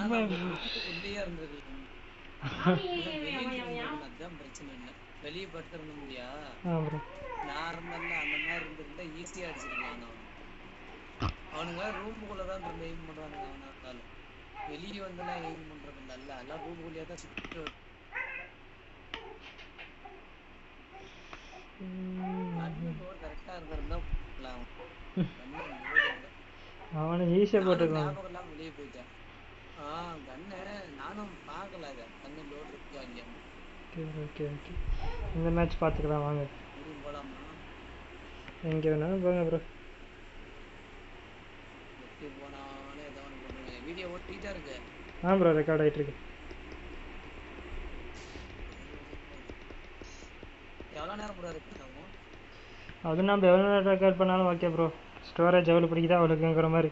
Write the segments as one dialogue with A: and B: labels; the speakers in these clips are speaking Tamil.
A: உள்ளேயே இருந்திருக்கலாம் அதான் பிரச்சனை இல்லை வெளியே படுத்திருந்த முடியா
B: ஆ ப்ரோ
A: நான் இருந்தேன்ல அந்த மாதிரி இருந்திருந்தா ஈஸியா அடிச்சிருக்கலாம் அவன் அவனுங்க ரூமுக்குள்ள தான் இருந்து எய்ம் பண்றானுங்க அவனால வெளியே வந்தெல்லாம் எய்ம் பண்றது இல்ல எல்லாம் ரூமுக்குள்ளேயே தான் சுட்டு கண்ணு டோர் கரெக்டா இருந்திருந்தா போலாம் கண்ணு போடு இல்ல.
B: அவனை ஈஸியாக
A: நானும்
B: போட்டுக்கலாம்
A: ஞாபகம் இல்லாம வெளியே போயிட்டேன் ஆ கண்ணு நானும் பார்க்கல அதை கண்ணு லோடு இருக்கா இங்க
B: ஓகே ஓகே ஓகே இந்த மேட்ச் பார்த்துக்கலாம் வாங்க
A: ஊருக்கு போலாமா
B: எங்கே வேணாலும் போங்க ப்ரோ
A: எப்படி போனாலும் ஏதோ ஒன்று பண்ணுவேன் வீடியோ ஓட்டிட்டா இருக்கு
B: ஆ ப்ரோ ரெக்கார்ட் ஆகிட்டு இருக்கு
A: எவ்வளோ நேரம் கூட இருக்கு ஆகும்
B: அது நம்ம எவ்வளோ நேரம் ரெக்கார்ட் பண்ணாலும் ஓகே ப்ரோ ஸ்டோரேஜ் எவ்வளோ பிடிக்குதோ அவ்வளோக்குங்கிற மாதிரி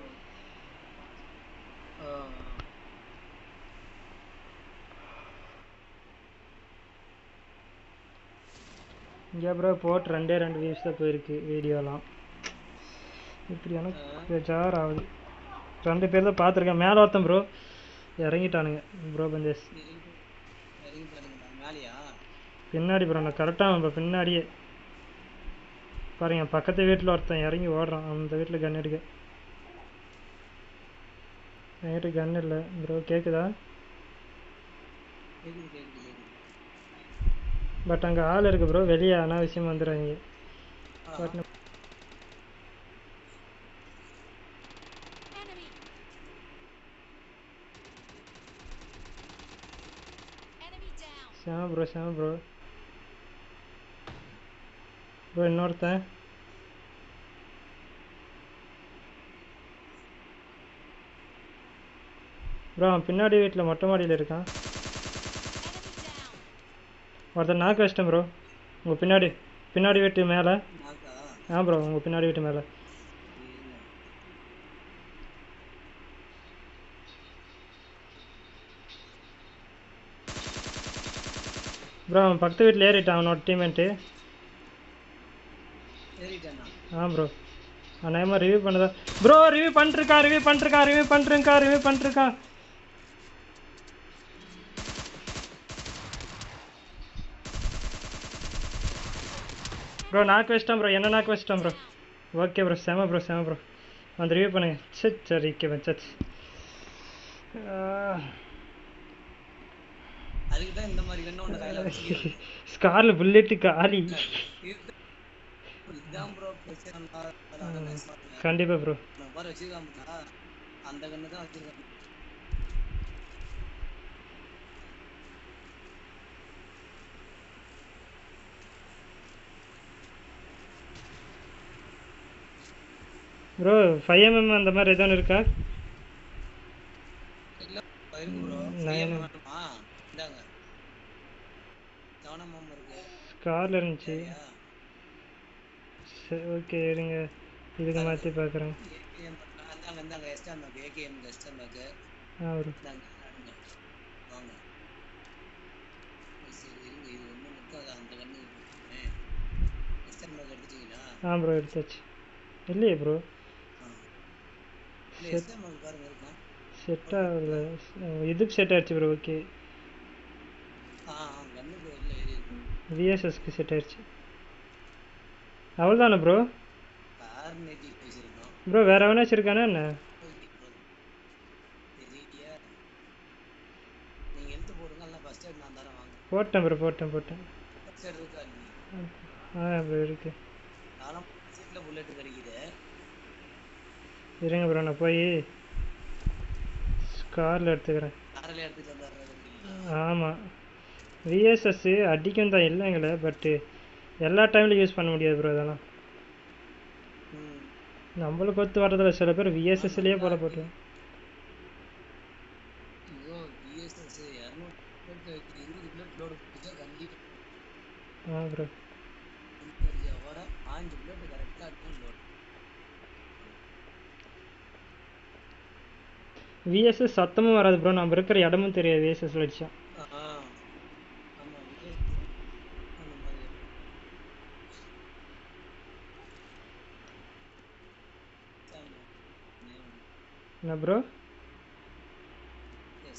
B: இங்கே ப்ரோ போட்டு ரெண்டே ரெண்டு வியூஸ் தான் போயிருக்கு வீடியோலாம் இப்படி எனக்கு பேஜார் ஆகுது ரெண்டு பேர் தான் பார்த்துருக்கேன் மேலே ஒருத்தன் ப்ரோ இறங்கிட்டானுங்க ப்ரோ பந்தேஷ்
A: இறங்கி பாருங்களா மேலையா
B: பின்னாடி ப்ரோ நான் கரெக்டாக இப்போ பின்னாடியே பாருங்க பக்கத்து வீட்டில் ஒருத்தன் இறங்கி ஓடுறான் அந்த வீட்டில் கன் இருக்கு என்கிட்ட கன் இல்லை ப்ரோ கேட்குதா
A: கேக்குது கேக்குது கேக்குது
B: பட் அங்கே ஆள் இருக்கு ப்ரோ வெளியே அனாவசியம் வந்துடுறாங்க
A: ஆ,
B: பட்
C: Enemy. Enemy down.
B: செம ப்ரோ செம ப்ரோ ப்ரோ இன்னொருத்தன் ப்ரோ அவன் பின்னாடி வீட்டில் மொட்டை மாடியில் இருக்கான்
C: Enemy down.
B: ஒருத்தன் நாக்கு வச்சிட்டேன் ப்ரோ உங்கள் பின்னாடி பின்னாடி வீட்டு மேலே
A: நாக்கா
B: ஆ ப்ரோ உங்கள் பின்னாடி வீட்டு மேலே
A: இல்ல.
B: ப்ரோ அவன் பக்கத்து வீட்டில் ஏறிட்டான் அவனோட டீம்மேட்டு
A: ஏறிட்டானா
B: ஆ ப்ரோ அநேகமாக ரிவ்யூ பண்ணதா ப்ரோ ரிவ்யூ பண்ணிருக்கா ரிவ்யூ பண்ணிருக்கா ரிவ்யூ பண்ணிருக்கா ரிவ்யூ பண்ணிருக்கா ப்ரோ நாக்கு வச்சிட்டான் ப்ரோ என்ன நாக்கு வச்சிட்டான் ப்ரோ ஓகே ப்ரோ செம ப்ரோ செம ப்ரோ வந்து ரிவ்யூ பண்ணுங்க சரி சரி ஓகே வச்சாச்சு
A: அதுக்கு தான் இந்த மாதிரி கண்ணு ஒன்று கையில வச்சுக்கிறது
B: ஸ்காரில் புல்லெட்டு காலி
A: இது- இதுதான் ப்ரோ பிரச்சனை அதான் பேசுவாங்க
B: கண்டிப்பாக ப்ரோ
A: நான் பாரு வச்சிருக்காமட்டா அந்த கண்ணு தான் வச்சிருக்காங்க
B: ப்ரோ ஃபைவ் எம்எம் அந்த மாதிரி எதுவும் இருக்கா
A: இல்ல இருக்கு ப்ரோ
B: நான்
A: வேணுமா இந்தாங்க கவனமாம இருக்கு
B: ஸ்காரில் இருந்துச்சு
A: சரியா
B: சரி ஓகே இருங்க இதுக்கு மாற்றி பார்க்குறேன்
A: ஏகேஎம் அந்தாங்க இந்தாங்க எஸ்டாம் பேக் ஏகேஎம் எஸ்டாம் பேக்
B: ஆ ப்ரோ
A: இந்தாங்க நடங்க வாங்க சரி இருங்க இது ஒன்றும் நிற்காது அந்த கண்ணு எஸ்டாம் பேக் எடுத்துட்டீங்களா
B: ஆ ப்ரோ எடுத்தாச்சு இல்லையே ப்ரோ
A: ஆ இல்லை எஸ்டாம் பேக் பாருங்க இருக்கா
B: செட் ஆகல இதுக்கு செட் ஆயிடுச்சு ப்ரோ ஓகே
A: ஆ ஆ கண்ணுக்கு இல்லை ஏறி இருக்கு
B: விஎஸ்எஸ்க்கு செட் ஆயிடுச்சு அவ்வளோதானே ப்ரோ
A: கார் நேட்டி வச்சிருக்கோம்
B: ப்ரோ வேற எவனாச்சும் இருக்கானா என்ன
A: தெரியலையா நீங்க எடுத்து போடுங்க எல்லாம் ஃபர்ஸ்ட் எய்ட் நான் தரேன் வாங்க
B: போட்டேன் ப்ரோ போட்டேன் போட்டேன்
A: ஃபர்ஸ்ட் எய்ட் இருக்கா இல்லையா
B: ஆ ப்ரோ இருக்கு
A: நானும் சீட்டில் புல்லட் கிடைக்குது
B: இருங்க ப்ரோ நான் போய் ஸ்காரில் எடுத்துக்கிறேன்
A: காரில் எடுத்துட்டு வந்துடுறது
B: ஆமாம் விஎஸ்எஸ் அடிக்கும் தான் இல்லைங்களே பட்டு எல்லா டைம்லையும் யூஸ் பண்ண முடியாது ப்ரோ இதெல்லாம்
A: ம்
B: நம்மளுக்கு ஒத்து வரதில்ல சில பேர் விஎஸ்எஸ்லேயே போல போட்டு
A: ஐயோ பிஎஸ்எஸ் இரநூத்தி இருபது பிளட் லோடு பிடிச்சா கண்டிப்பாக
B: ஆ ப்ரோ
A: வர பாஞ்சு பிளட் கரெக்டாக இருக்கும் லோடு
B: விஎஸ்எஸ் சத்தமும் வராது ப்ரோ நம்ம இருக்கிற இடமும் தெரியாது விஎஸ்எஸ்ல அடிச்சா
A: ஆ ஆமாம் அந்த மாதிரி ஆமா.
B: என்ன bro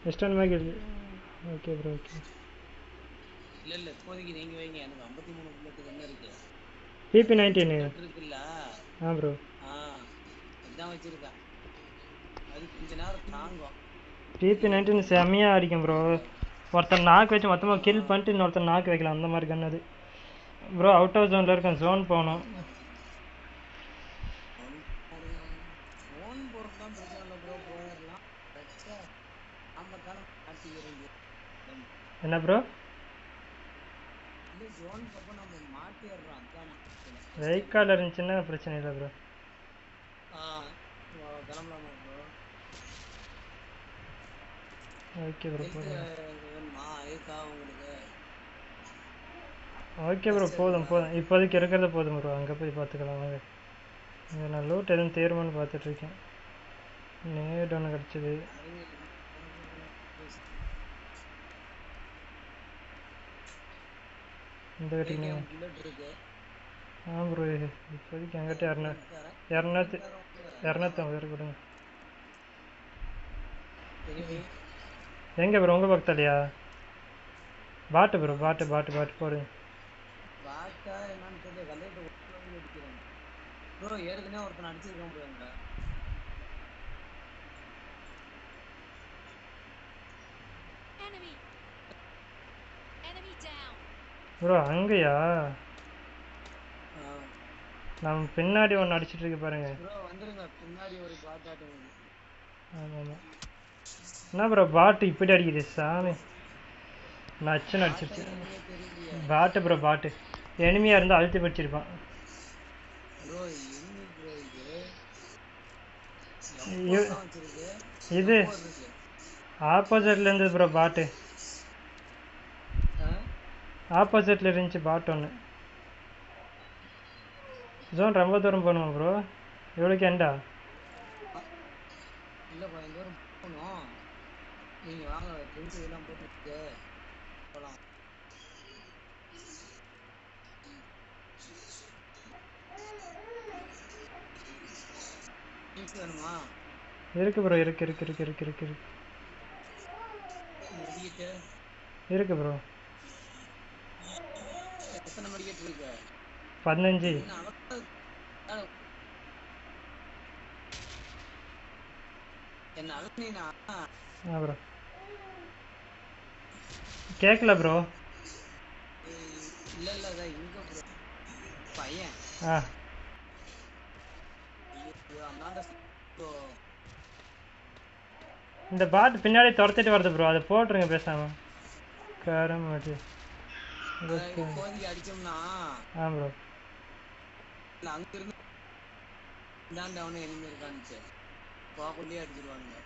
B: western mag okay bro okay
A: இல்ல இல்ல இப்போதைக்கு நீங்க வைங்க எனக்கு ஐம்பத்தி மூணு புல்லட்டுக்கு என்ன இருக்கு
B: பிபி நைன்டீனு
A: bullet இருக்குல்ல
B: ஆ ப்ரோ
A: ஆ இதான் வச்சிருக்கேன் அது கொஞ்ச நேரம் தாங்கும்
B: பிபி நைன்டீன் செம்மையாக அடிக்கும் ப்ரோ ஒருத்தன் நாக்கு வச்சு மொத்தமாக கில் பண்ணிட்டு இன்னொருத்தன் நாக்கு வைக்கலாம் அந்த மாதிரி கன் அது ப்ரோ அவுட் ஆஃப் ஜோனில் இருக்கேன் ஜோன் போகணும்
A: ஃபோன் போறதுலாம் பிரச்சனை இல்லை ப்ரோ போயிடலாம் வச்சா நம்ம தானே மாட்டி இறங்கி
B: என்ன ப்ரோ
A: இல்லை ஜோன் பக்கம் நம்ம மாட்டிடுறோம் அதானே
B: வெஹிக்கால் இருந்துச்சுன்னா பிரச்சனை இல்லை ப்ரோ
A: ஆ வா- கிளம்பலாமா ப்ரோ
B: ஓகே ப்ரோ போதும்
A: வேணுமா இருக்கா உங்களுக்கு
B: ஓகே ப்ரோ போதும் போதும் இப்போதைக்கு இருக்கிறது போதும் ப்ரோ அங்கே போய் பார்த்துக்கலாம் வாங்க இங்கே நான் லூட் எதுவும் தேர்வான்னு பார்த்துட்ருக்கேன் நேட் ஒன்று கிடச்சிது இந்த கட்டிங்க
A: புல்லட் இருக்கு
B: ஆ ப்ரோ இப்போதைக்கு என்கிட்ட இரநூ இரநூத்தி இரநூத்தம்பது பேர் கொடுங்க
A: தெரியுமே
B: எங்கே ப்ரோ உங்கள் பக்கத்துலையா பாட்டு ப்ரோ பாட்டு பாட்டு பாட்டு போடுங்க
A: வாட்டா என்னன்னு தெரியல கல்லையிட்ட ஒட்டு அடிக்கிறேன் ப்ரோ ஏற்கனவே ஒருத்தன் அடிச்சிருக்கான் ப்ரோ அங்க
C: Enemy. Enemy down.
B: ப்ரோ அங்கேயா
A: ஆ
B: நம்ம பின்னாடி ஒன்று அடிச்சிட்டு இருக்கு பாருங்க
A: ப்ரோ வந்துருங்க பின்னாடி ஒரு பாட்டாட்டம்
B: ஆமாம் ஆமாம் என்ன ப்ரோ பாட்டு இப்படி அடிக்குது சாமி நச்சுன்னு அடிச்சிருச்சு
A: தெரியலையே
B: பாட்டு ப்ரோ பாட்டு எனிமையாக இருந்தால் அழுத்தி படிச்சிருப்பான்
A: ப்ரோ என்ன ப்ரோ இது
B: இது-
A: எவ்வளோ வச்சிருக்கு
B: இது
A: எவ்வளோ இருக்கு
B: ஆப்போசிட்ல இருந்தது ப்ரோ பாட்டு
A: ஆ
B: ஆப்போசிட்ல இருந்துச்சு பாட்டு ஒன்று ஜோன் ரொம்ப தூரம் போகணுமா ப்ரோ எவ்வளோக்கு எண்டா
A: இல்லை கொஞ்சம் தூரம் போகணும் நீங்கள் வாங்க ஃப்ரெண்ட்ஸ் இதெல்லாம் போட்டு போகலாம் ஃப்ரெண்ட்ஸ் வேணுமா
B: இருக்கு ப்ரோ இருக்கு இருக்கு இருக்கு இருக்கு இருக்கு இருக்கு
A: மெடிக்கிட்டு
B: இருக்கு ப்ரோ
A: எத்தனை மெடிக்கிட்டு இருக்கு
B: பதினஞ்சு
A: என்ன அவசர- அட. என்ன அழுத்தினா
B: ஆ ப்ரோ கேட்கல ப்ரோ
A: இல்ல இல்ல அதான் இங்க bro. பையன்
B: ஆ
A: ஐயோ, அந்தாண்ட bro.
B: இந்த பாட்டு பின்னாடி துரத்திட்டு வருது ப்ரோ அதை போட்டுருங்க பேசாம காரம் மாட்டி
A: அதான் இப்போதைக்கு அடிச்சோம்னா
B: ஆ ப்ரோ
A: இல்ல அங்க இருந்து இந்தாண்ட அவனு எனிமே இருக்கான்னு போக்குள்ளேயே அடிச்சிருவானுங்க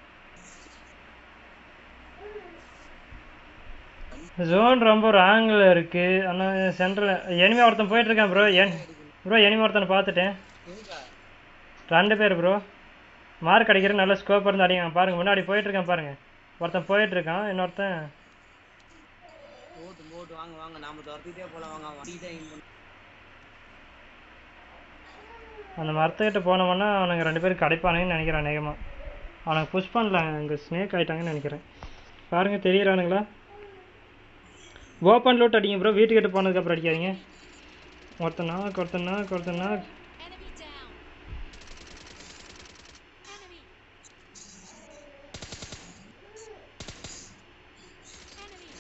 B: ஜோன் ரொம்ப ராங்கில் இருக்கு ஆனால் சென்டரில் எனிமே ஒருத்தன் போயிட்டு இருக்கான் ப்ரோ என் ப்ரோ எனிமே ஒருத்தனை பார்த்துட்டேன்
A: எங்க
B: ரெண்டு பேர் ப்ரோ மார்க் அடிக்கிற நல்ல ஸ்கோப் இருந்து அடிங்க பாருங்க முன்னாடி போயிட்டு இருக்கான் பாருங்க ஒருத்தன் போயிட்டு இருக்கான் இன்னொருத்தன்
A: போட்டு போட்டு வாங்க வாங்க நாம துரத்திட்டே போலாம் வாங்க வண்டிட்டே aim பண்ணு.
B: அந்த மரத்துக்கிட்ட போனோம்னா அவனுங்க ரெண்டு பேரும் கிடைப்பானுங்கன்னு நினைக்கிறேன் அநேகமாக அவனுங்க புஷ் பண்ணல அங்கே ஸ்னேக் ஆயிட்டாங்கன்னு நினைக்கிறேன் பாருங்க தெரியறானுங்களா ஓப்பன் லூட் அடிங்க ப்ரோ வீட்டுக்கிட்ட போனதுக்கப்புறம் அடிக்காதீங்க ஒருத்தனா ஒருத்தனா ஒருத்தனா
C: Enemy down. Enemy. Enemy.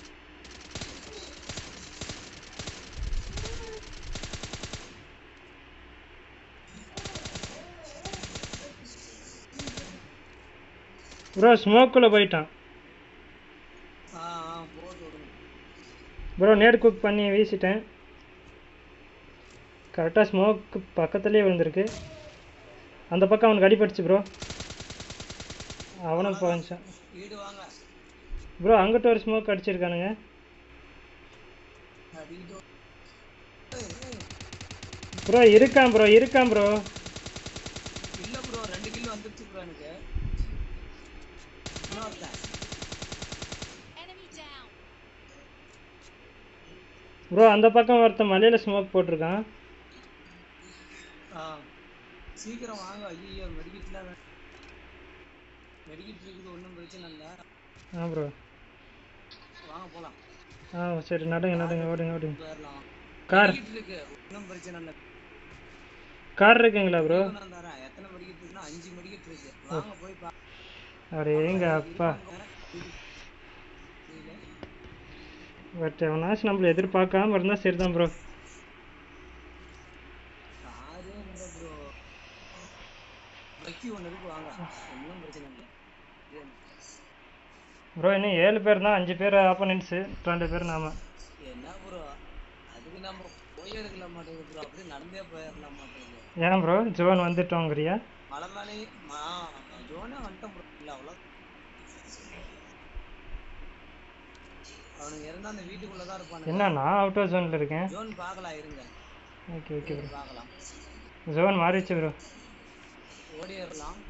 B: Bro ஸ்மோக்குள்ளே போயிட்டான்
A: ஆ ஆ போட்டு விடுங்க
B: ப்ரோ நேட் குக் பண்ணி வீசிட்டேன் கரெக்டாக ஸ்மோக்கு பக்கத்துலேயே விழுந்திருக்கு அந்த பக்கம் அவனுக்கு அடிபட்டுச்சு ப்ரோ அவனும் போஞ்சான்
A: வீடு வாங்க
B: ப்ரோ அங்கிட்ட ஒரு ஸ்மோக் அடிச்சிருக்கானுங்க
A: அடிக்கிட்டு
B: ப்ரோ இருக்கான் ப்ரோ இருக்கான் ப்ரோ
A: இல்ல ப்ரோ ரெண்டு கிலோ வந்துருச்சு ப்ரோ எனக்கு இன்னொருத்தன்
C: Enemy down.
B: ப்ரோ அந்த பக்கம் ஒருத்தன் மலையில் ஸ்மோக் போட்டிருக்கான்
A: ஆ சீக்கிரம் வாங்க ஐயோ மெடிக்கிட்டுலாம் வெடிக்கிட்டு இருக்குது ஒன்றும் பிரச்சனை இல்லை
B: ஆ ப்ரோ
A: வாங்க போலாம்
B: ஆ சரி நடுங்க நடுங்க ஓடுங்க ஓடுங்க
A: போயிடலாம்
B: கார்
A: வெடிக்கிட்டு இருக்கு ஒன்றும் பிரச்சனை இல்லை
B: கார் இருக்குங்களா ப்ரோ
A: நான் தரேன் எத்தனை மடிக்கிட்டு இருக்குன்னா அஞ்சு மடிக்கிட்டு இருக்கு வாங்க போய் பா
B: அடேங்க அப்பா பட் எவனாச்சும் நம்மள எதிர்பார்க்காம இருந்தால் சரிதான் ப்ரோ
A: காரே இல்லை ப்ரோ பைக்கு ஒன்று இருக்கு வாங்க ஒன்றும் பிரச்சனை இல்லை
B: ப்ரோ இன்னும் ஏழு பேர் தான் அஞ்சு பேர் ஆப்போனன்ட்ஸு ரெண்டு பேர் நாம
A: என்ன ப்ரோ அதுக்கு நம்ம போய் எடுக்கல மாட்டேங்குது ப்ரோ அப்படியே நடந்தே போயிடலாம் மாட்டேங்குது
B: ஏன் ப்ரோ ஜோன் வந்துட்டோங்கிறியா
A: மலை மேலே மா ஜோனே வந்துட்டோம் ப்ரோ இல்லை அவ்வளோ அவனுங்க இருந்தா அந்த வீட்டுக்குள்ள தான் இருப்பானுங்க
B: என்ன நான் அவுட் ஆஃப் ஜோனில் இருக்கேன்
A: ஜோன் பார்க்கலாம் இருங்க
B: ஓகே ஓகே ப்ரோ
A: பார்க்கலாம்
B: ஜோன் மாறிடுச்சு ப்ரோ
A: ஓடிடலாம்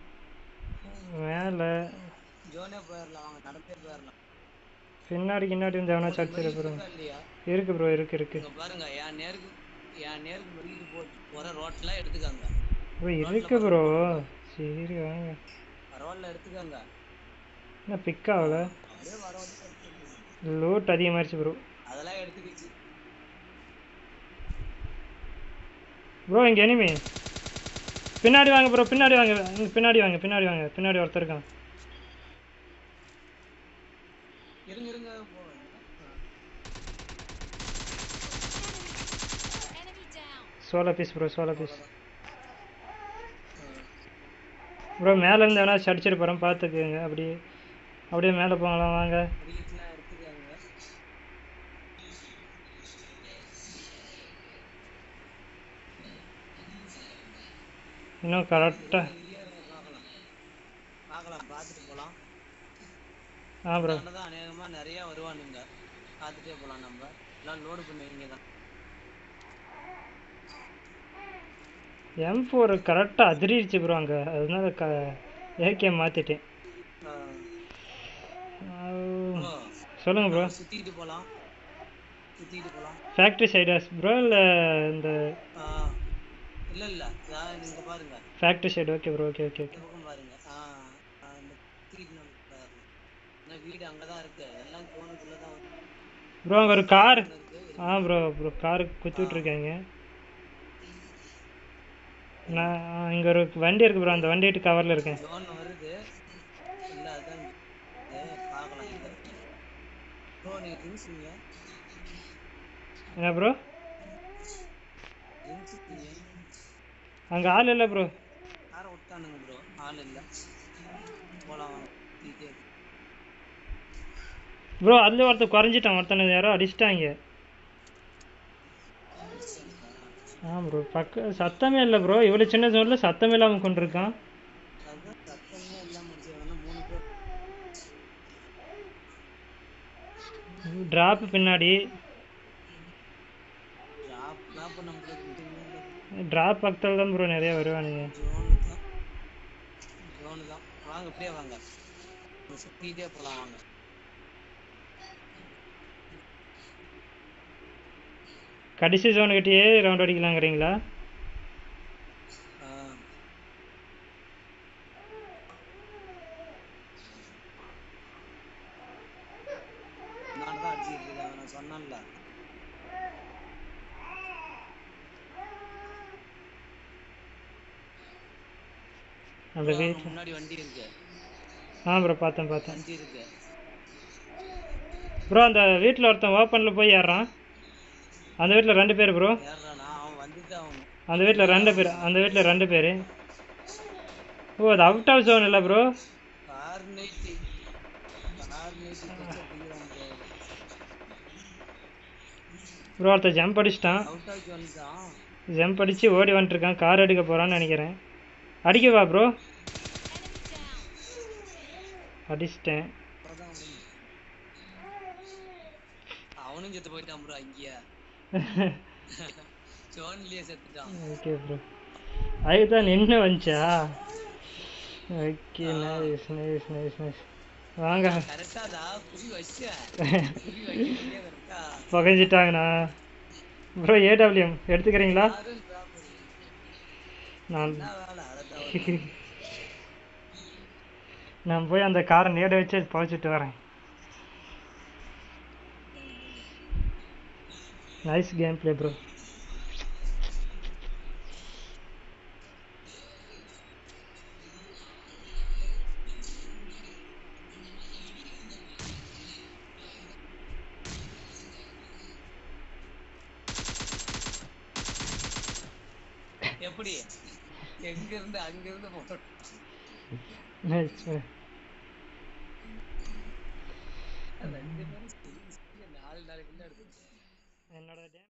B: மேலே
A: ஜோனே போயிடலாம் வாங்க நடந்தே போயிடலாம்
B: பின்னாடி கின்னாடி இருந்து எவனாச்சும் அடிச்சிட ப்ரோ
A: இருக்கா இல்லையா
B: இருக்கு ப்ரோ இருக்கு இருக்கு
A: இங்க பாருங்க என் நேருக்கு என் நேருக்கு முடிக்கிட்டு போ போற ரோட்ல எடுத்துக்காங்க
B: ப்ரோ இருக்கு ப்ரோ சரி வாங்க
A: ரோட்ல எடுத்துக்காங்க
B: என்ன பிக் ஆகல
A: அப்படியே வர வந்து எடுத்துக்கங்க.
B: லூட் அதிகமாகிடுச்சு ப்ரோ
A: அதெல்லாம் எடுத்துக்கிச்சு
B: ப்ரோ இங்கே எனிமி பின்னாடி வாங்க ப்ரோ பின்னாடி வாங்க இங்க பின்னாடி வாங்க பின்னாடி வாங்க பின்னாடி ஒருத்தர் இருக்கான்
A: இருங்க இருங்க போ
C: Enemy down.
B: சோலா பீஸ் ப்ரோ சோலா பீஸ் ப்ரோ மேலேருந்து எவனாச்சும் அடிச்சிட்டு போகிறேன் பார்த்துக்குங்க அப்படியே அப்படியே மேலே போகலாம் வாங்க
A: முடிக்கிட்டுலாம் எடுத்துக்காங்க
B: இன்னும் கரெக்டாக
A: இங்கேயே இருங்க, பார்க்கலாம் பார்க்கலாம் பார்த்துட்டு போலாம்
B: ஆ ப்ரோ
A: தான் அநேகமா நிறைய வருவானுங்க பார்த்துட்டே போலாம் நம்ம எல்லாம் லோடு பண்ணுவீங்க தான்
B: எம் ஃபோர் கரெக்டாக அதிரிடுச்சு ப்ரோ அங்கே அதனால க ஏகே மாற்றிட்டேன் சொல்லுங்கள் ப்ரோ
A: சுத்திட்டு போலாம் சுத்திட்டு போலாம்
B: ஃபேக்ட்ரி சைடாஸ் ப்ரோ இல்லை இந்த
A: ஆ, இல்ல இல்ல அதான் நீங்க பாருங்க
B: factory side okay bro okay okay
A: இந்த
B: ஓகே
A: பக்கம் பாருங்க ஆ ஆ, இந்த சுத்திட்டு நம்ம பாருங்க ஏன்னா வீடு அங்கதான் இருக்கு எல்லாம் கோனுக்குள்ள தான்
B: ப்ரோ அங்கே ஒரு கார்
A: இருக்கு
B: ஆ ப்ரோ ப்ரோ காருக்கு குத்தி விட்ருக்காங்க நான் இங்கே ஒரு வண்டி இருக்கு ப்ரோ அந்த வண்டி கவரில் இருக்கேன்
A: ஜோன் வருது இல்ல அதான் இது பார்க்கலாம் இங்க ப்ரோ நீங்க ட்ரிங்க்ஸ் நீங்க
B: என்ன ப்ரோ
A: ட்ரிங்க்ஸ் நீங்க
B: அங்கே ஆள் இல்லை ப்ரோ
A: யாரை விட்டானுங்க ப்ரோ ஆள் இல்ல போலாம் வாங்க சுத்திட்டே இருக்கு.
B: ப்ரோ அதில் ஒருத்தர் குறைஞ்சிட்டான் ஒருத்தனை யாரோ அடிச்சிட்டாங்க ஆ ப்ரோ பக்க சத்தமே இல்லை ப்ரோ இவ்வளோ சின்ன ஜோனில் சத்தமே இல்லாமல் கொண்டிருக்கான்
A: அதான் சத்தமே இல்லாம முடிச்சாங்கன்னா மூணு பேர்
B: ட்ராப் பின்னாடி
A: ஜாப் ஜாப் நம்மளுக்கு முக்கியமே இல்லை
B: ட்ராப் பக்கத்தில் தான் ப்ரோ நிறைய வருவானுங்க
A: ஜோனு தான் ஜோனு தான் வாங்க இப்படியே வாங்க நம்ம சுத்திட்டே போலாம் வாங்க
B: கடைசி ஜோனுக்கிட்டேயே ரவுண்ட் அடிக்கலாங்கிறீங்களா
A: ஆ. நான் தான் அடிச்சுட்டு இருக்கேன் நான் சொன்னேன்ல
B: அந்த
A: வாங்க,
B: வீட்
A: முன்னாடி வண்டி இருக்கு
B: ஆ ப்ரோ பார்த்தேன் பார்த்தேன்
A: வண்டி இருக்கு
B: ப்ரோ அந்த வீட்டில் ஒருத்தன் ஓப்பனில் போய் ஏறுறான் அந்த வீட்டில் ரெண்டு பேர் ப்ரோ
A: ஏறானா அவன் வந்துட்டு அவன்
B: அந்த வீட்டில் ரெண்டு பேர் அந்த வீட்டில் ரெண்டு பேர் ஓ அது அவுட் ஆஃப் ஜோன் இல்லை bro
A: Kar ninety Kar ninety தச்சு அப்படிங்கிறான்
B: ப்ரோ ஒருத்தன் ஜம்ப் அடிச்சிட்டான்
A: அவுட் ஆகி வந்துட்டான்
B: ஜம்ப் அடித்து ஓடி வந்துட்டுருக்கான் கார் எடுக்க போகிறான்னு நினைக்கிறேன் அடிக்கவா ப்ரோ
C: Enemy down.
B: அடிச்சிட்டேன்
A: அப்புறம் அவனும் செத்து போயிட்டான் ப்ரோ அங்கேயே ஜோன்லயே செத்துட்டான்
B: ஓகே ப்ரோ அதுதான் நின்று வந்துச்சா okay nice nice nice nice வாங்க
A: கரெக்டா தான் புரி வச்சேன் புரி வைக்கிறதே கரெக்டா
B: புகஞ்சிட்டாங்கண்ணா ப்ரோ ஏடபிள்யூஎம் எடுத்துக்கிறீங்களா
A: யாரும் சாப்பிடல.
B: நான்
A: என்ன வேலை அதை தவிர
B: நான் போய் அந்த காரை நேட வச்சு பழச்சிட்டு வரேன் நைஸ் கேம் ப்ளே ப்ரோ
A: எப்படி எங்க இருந்து அங்க இருந்து போட்டோம்
B: நைஸ்
A: ரெண்டு பேரும் நாலு நாளைக்குள்ள எடுத்து
B: என்னோட